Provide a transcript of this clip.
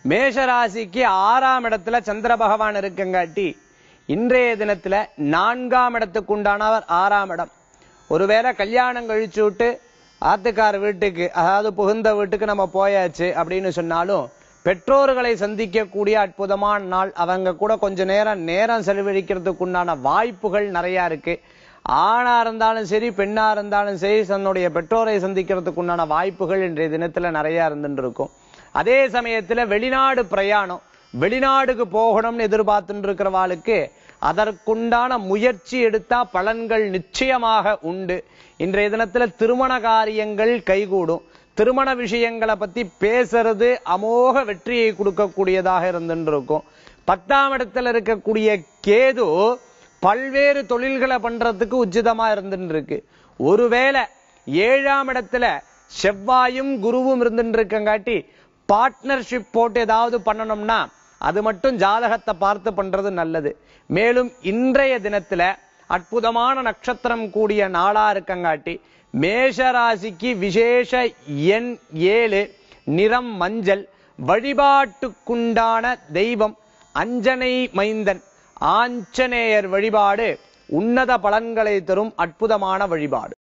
மேஷராசிக்கு ஆறாம் இடத்துல சந்திர பகவான் இருக்குங்காட்டி இன்றைய தினத்துல நான்காம் இடத்துக்கு உண்டானவர் ஆறாம் இடம் ஒருவேளை கல்யாணம் கழிச்சு விட்டு ஆத்துக்கார் வீட்டுக்கு அதாவது புகுந்த வீட்டுக்கு நம்ம போயாச்சு அப்படின்னு சொன்னாலும் பெற்றோர்களை சந்திக்கக்கூடிய அற்புதமான நாள் அவங்க கூட கொஞ்ச நேரம் நேரம் செலவழிக்கிறதுக்கு உண்டான வாய்ப்புகள் நிறைய இருக்கு ஆணா இருந்தாலும் சரி பெண்ணா இருந்தாலும் சரி தன்னுடைய பெற்றோரை சந்திக்கிறதுக்கு உண்டான வாய்ப்புகள் இன்றைய தினத்துல நிறைய இருந்துட்டு இருக்கும் அதே சமயத்துல வெளிநாடு பிரயாணம் வெளிநாடுக்கு போகணும்னு எதிர்பார்த்துட்டு இருக்கிறவாளுக்கு அதற்குண்டான முயற்சி எடுத்தா பலன்கள் நிச்சயமாக உண்டு இன்றைய தினத்துல திருமண காரியங்கள் கைகூடும் திருமண விஷயங்களை பத்தி பேசுறது அமோக வெற்றியை கொடுக்கக்கூடியதாக இருந்துட்டு இருக்கும் பத்தாம் இடத்துல இருக்கக்கூடிய கேது பல்வேறு தொழில்களை பண்றதுக்கு உச்சிதமா இருந்துட்டு இருக்கு ஒருவேளை ஏழாம் இடத்துல செவ்வாயும் குருவும் இருந்துட்டு இருக்கங்காட்டி பார்ட்னர்ஷிப் போட்டு ஏதாவது பண்ணணும்னா அது மட்டும் ஜாதகத்தை பார்த்து பண்றது நல்லது மேலும் இன்றைய தினத்துல அற்புதமான நட்சத்திரம் கூடிய நாளா இருக்கங்காட்டி மேஷ ராசிக்கு விசேஷ எண் ஏழு நிறம் மஞ்சள் வழிபாட்டுக்குண்டான தெய்வம் அஞ்சனை மைந்தன் ஆஞ்சநேயர் வழிபாடு உன்னத பலன்களை தரும் அற்புதமான வழிபாடு